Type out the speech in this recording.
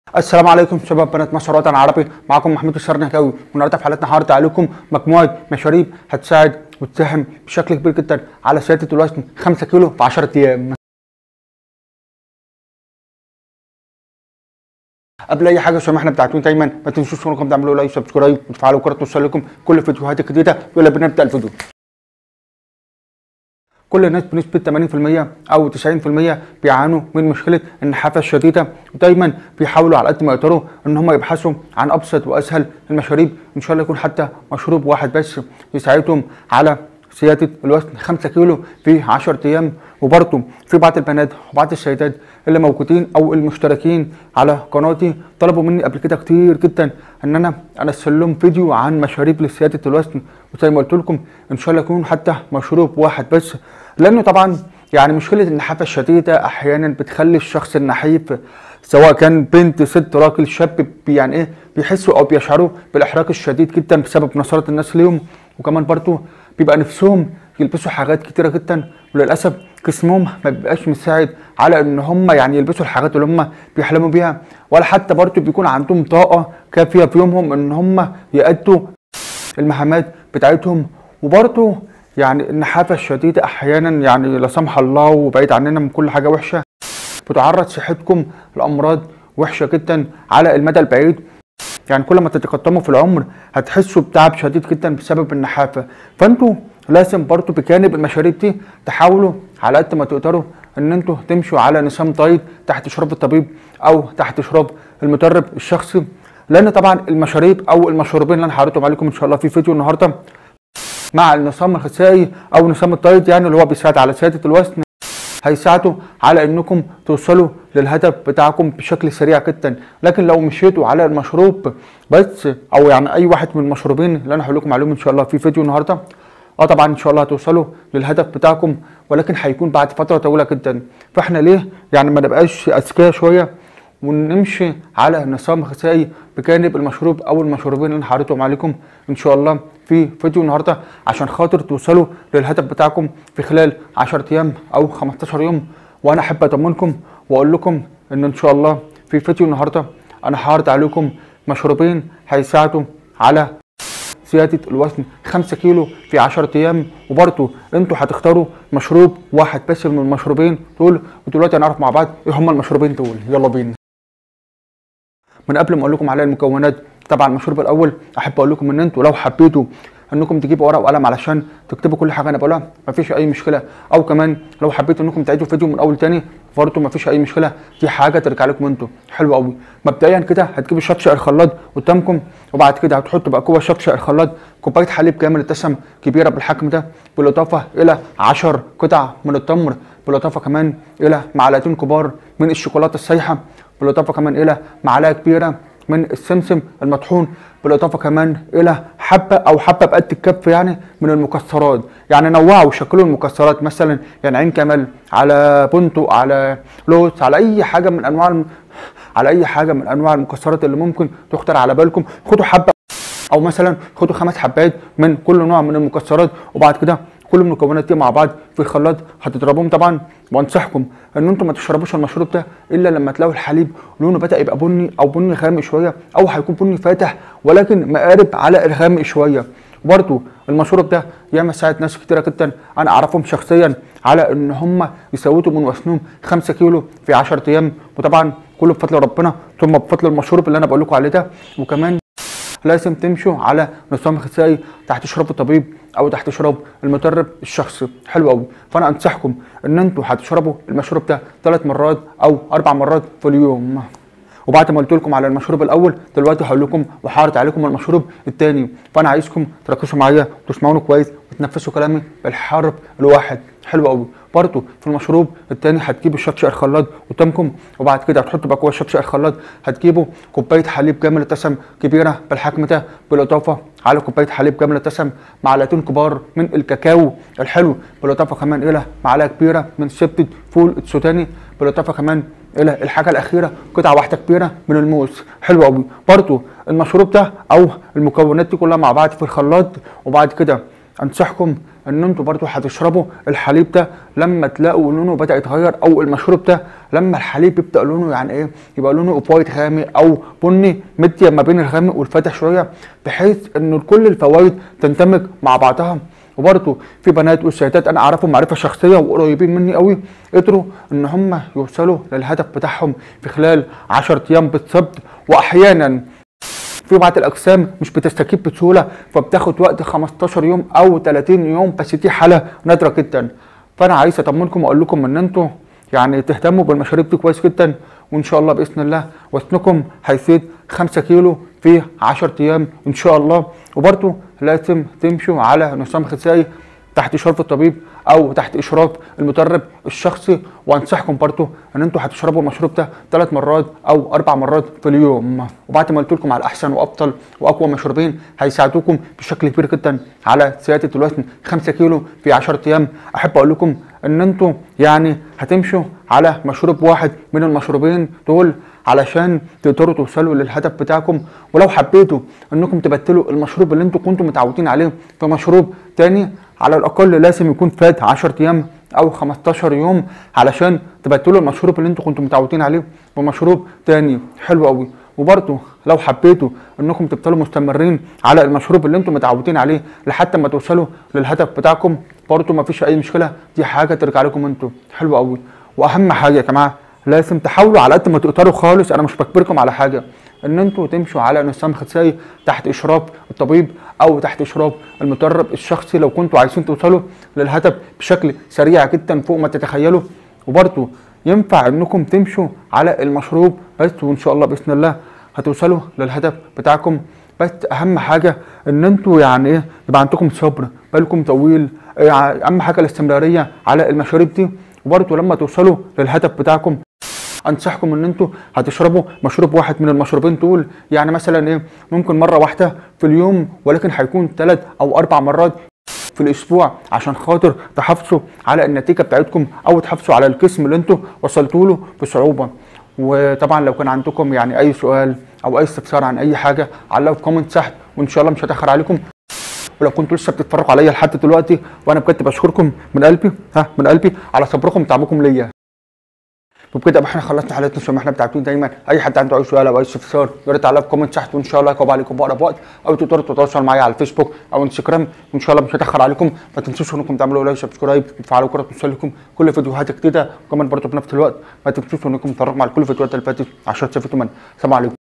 السلام عليكم شباب بنات مصر وطن عربي معكم محمود الشرنكاوي والنهارده في حلقتنا هعرض عليكم مجموعه مشاريب هتساعد وتساهم بشكل كبير جدا على زياده الوزن 5 كيلو في 10 ايام قبل اي حاجه سمحنا بتاعتون دايما ما تنسوش انكم تعملوا لايك سبسكرايب وتفعلوا الجرس توصل لكم كل فيديوهات جديده يلا بينا نبدا الفيديو كل الناس بنسبة 80% أو 90% بيعانوا من مشكلة النحافة الشديدة ودايما بيحاولوا على قد ما يقدروا إن هم يبحثوا عن أبسط وأسهل المشاريب إن شاء الله يكون حتى مشروب واحد بس يساعدهم على زيادة الوزن 5 كيلو في 10 أيام وبرضه في بعض البنات وبعض السيدات اللي موجودين أو المشتركين على قناتي طلبوا مني قبل كده كتير جدا إن أنا أنزل لهم فيديو عن مشاريب لزيادة الوزن وزي ما قلت لكم إن شاء الله يكون حتى مشروب واحد بس لأنه طبعا يعني مشكلة النحافة الشديدة أحيانا بتخلي الشخص النحيف سواء كان بنت ست راجل شاب بي- يعني ايه بيحسوا او بيشعروا بالاحراج الشديد جدا بسبب نظره الناس ليهم وكمان برضو بيبقى نفسهم يلبسوا حاجات كتيره جدا وللاسف جسمهم ما بيبقاش مساعد على ان هم يعني يلبسوا الحاجات اللي هم بيحلموا بيها ولا حتى برضو بيكون عندهم طاقه كافيه في يومهم ان هم يأدوا المهامات بتاعتهم وبرضو يعني النحافه الشديده احيانا يعني لا سمح الله وبعيد عننا من كل حاجه وحشه بتعرض صحتكم لامراض وحشه جدا على المدى البعيد يعني كل ما تتقدموا في العمر هتحسوا بتعب شديد جدا بسبب النحافه فانتوا لازم برضو بجانب المشاريب دي تحاولوا على قد ما تقدروا ان انتوا تمشوا على نظام دايت تحت اشراف الطبيب او تحت اشراف المدرب الشخصي لان طبعا المشاريب او المشروبين اللي انا هعرضهم عليكم ان شاء الله في فيديو النهارده مع النظام الغذائي او نظام الدايت يعني اللي هو بيساعد على زياده الوزن هيساعدوا على انكم توصلوا للهدف بتاعكم بشكل سريع جدا لكن لو مشيتوا على المشروب بس او يعني اي واحد من المشروبين اللي انا هقول لكم عليهم ان شاء الله في فيديو النهارده اه طبعا ان شاء الله هتوصلوا للهدف بتاعكم ولكن هيكون بعد فتره طويله جدا فاحنا ليه يعني ما نبقاش اذكياء شويه ونمشي على نظام غذائي بجانب المشروب او المشروبين اللي انا هعرضهم عليكم ان شاء الله في فيديو النهارده عشان خاطر توصلوا للهدف بتاعكم في خلال 10 ايام او 15 يوم وانا احب اطمنكم واقول لكم ان ان شاء الله في فيديو النهارده انا هعرض عليكم مشروبين هيساعدوا على زيادة الوزن 5 كيلو في 10 ايام وبرضه انتوا هتختاروا مشروب واحد بس من المشروبين دول ودلوقتي هنعرف مع بعض ايه هما المشروبين دول يلا بينا من قبل ما اقول لكم على المكونات طبعا المشروب الاول احب اقول لكم ان انتوا لو حبيتوا انكم تجيبوا ورقه وقلم علشان تكتبوا كل حاجه انا بقولها مفيش اي مشكله او كمان لو حبيتوا انكم تعيدوا الفيديو من اول تاني برضه مفيش اي مشكله دي حاجه ترجع لكم انتوا حلو قوي مبدئيا كده هتجيبوا شطشق الخلاط قدامكم وبعد كده هتحطوا بقى جوه شطشق الخلاط كوبايه حليب كامل دسم كبيره بالحجم ده بالاضافه الى 10 قطع من التمر بالاضافه كمان الى معلقتين كبار من الشوكولاته السايحه بالاضافه كمان الى معلقه كبيره من السمسم المطحون بالاضافه كمان الى حبه او حبه بقد الكف يعني من المكسرات يعني نوعوا شكلوا المكسرات مثلا يعني عين كمل على بندق على لوز على اي حاجه من انواع الم... على اي حاجه من انواع المكسرات اللي ممكن تخطر على بالكم خدوا حبه او مثلا خدوا خمس حبات من كل نوع من المكسرات وبعد كده كل المكونات دي مع بعض في الخلاط هتضربوهم طبعا وانصحكم ان انتم ما تشربوش المشروب ده الا لما تلاقوا الحليب لونه بدا يبقى بني او بني غامق شويه او هيكون بني فاتح ولكن مقارب على الغامق شويه برضه المشروب ده ياما ساعد ناس كتيره جدا انا اعرفهم شخصيا على ان هم يسوتوا من وزنهم 5 كيلو في 10 ايام وطبعا كله بفضل ربنا ثم بفضل المشروب اللي انا بقول لكم عليه ده وكمان لازم تمشوا على نظام غذائي تحت اشراف الطبيب او تحت اشراف المدرب الشخصي حلو قوي فانا انصحكم ان انتوا هتشربوا المشروب ده ثلاث مرات او اربع مرات في اليوم وبعد ما قلت لكم على المشروب الاول دلوقتي هقول لكم وهعرض عليكم المشروب الثاني فانا عايزكم تركزوا معايا وتسمعوني كويس وتنفذوا كلامي بالحرف الواحد حلو قوي برضه في المشروب الثاني هتجيبوا شطشق الخلاط قدامكم وبعد كده هتحطوا بقى جوه شطشق الخلاط هتجيبوا كوبايه حليب جامل دسم كبيره بالحجم ده بالاضافه على كوبايه حليب جامل دسم معلقتين كبار من الكاكاو الحلو بالاضافه كمان الى معلقه كبيره من زبده فول السوداني بالاضافه كمان الى الحاجه الاخيره قطعه واحده كبيره من الموز حلو قوي برضه المشروب ده او المكونات دي كلها مع بعض في الخلاط وبعد كده انصحكم ان انتوا برضو هتشربوا الحليب ده لما تلاقوا لونه بدا يتغير او المشروب ده لما الحليب يبدا لونه يعني ايه يبقى لونه اوف وايت غامق او بني مدي ما بين الغامق والفاتح شويه بحيث ان كل الفوائد تندمج مع بعضها وبرضه في بنات وسيدات انا اعرفهم معرفه شخصيه وقريبين مني قوي قدروا ان هم يوصلوا للهدف بتاعهم في خلال 10 ايام بالظبط واحيانا في بعض الاجسام مش بتستجيب بسهوله فبتاخد وقت 15 يوم او 30 يوم بس دي حاله نادره جدا فانا عايز اطمنكم واقول لكم ان انتوا يعني تهتموا بالمشاريب دي كويس جدا وان شاء الله باذن الله وزنكم هيزيد 5 كيلو في 10 ايام ان شاء الله وبرده لازم تمشوا على نظام غذائي تحت اشراف الطبيب او تحت اشراف المدرب الشخصي وانصحكم برضو ان انتوا هتشربوا المشروب ده ثلاث مرات او اربع مرات في اليوم وبعد ما قلت لكم على احسن وافضل واقوى مشروبين هيساعدوكم بشكل كبير جدا على زياده الوزن 5 كيلو في 10 ايام احب اقول لكم ان انتوا يعني هتمشوا على مشروب واحد من المشروبين دول علشان تقدروا توصلوا للهدف بتاعكم ولو حبيتوا انكم تبدلوا المشروب اللي انتوا كنتوا متعودين عليه في مشروب تاني على الاقل لازم يكون فات 10 ايام او 15 يوم علشان تبدلوا المشروب اللي انتوا كنتوا متعودين عليه بمشروب تاني حلو قوي وبرضه لو حبيتوا انكم تفضلوا مستمرين على المشروب اللي انتم متعودين عليه لحد ما توصلوا للهدف بتاعكم برضه مفيش اي مشكله دي حاجه ترجع لكم انتوا حلو قوي واهم حاجه يا جماعه لازم تحاولوا على قد ما تقدروا خالص انا مش بجبركم على حاجه ان انتوا تمشوا على نظام غذائي تحت اشراف الطبيب او تحت اشراف المدرب الشخصي لو كنتوا عايزين توصلوا للهدف بشكل سريع جدا فوق ما تتخيلوا وبرضه ينفع انكم تمشوا على المشروب بس وان شاء الله باذن الله هتوصلوا للهدف بتاعكم بس اهم حاجه ان انتوا يعني ايه يبقى عندكم صبر بالكم طويل إيه، اهم حاجه الاستمراريه على المشاريب دي وبرضه لما توصلوا للهدف بتاعكم انصحكم ان انتوا هتشربوا مشروب واحد من المشروبين دول يعني مثلا ايه ممكن مره واحده في اليوم ولكن هيكون ثلاث او اربع مرات في الاسبوع عشان خاطر تحافظوا على النتيجه بتاعتكم او تحافظوا على الجسم اللي انتوا وصلتوا له بصعوبه وطبعا لو كان عندكم يعني اي سؤال او اي استفسار عن اي حاجه علقوا في كومنت تحت وان شاء الله مش هتاخر عليكم ولو كنتوا لسه بتتفرجوا عليا لحد دلوقتي وانا بجد بشكركم من قلبي ها من قلبي على صبركم وتعبكم ليا وبكده يبقى احنا خلصنا حلقتنا زي ما احنا بتاعتين دايما اي حد عنده اي سؤال او اي استفسار يا ريت تعلق في كومنت تحت وان شاء الله هجاوب عليكم بأقرب وقت او تقدروا تتواصلوا معايا على الفيسبوك او انستجرام وان شاء الله مش هتاخر عليكم ما تنسوش انكم تعملوا لايك سبسكرايب وتفعلوا الجرس توصل لكم كل فيديوهات جديده وكمان برضه في نفس الوقت ما تنسوش انكم تتفرجوا على كل الفيديوهات اللي فاتت عشان تستفيدوا منها سلام عليكم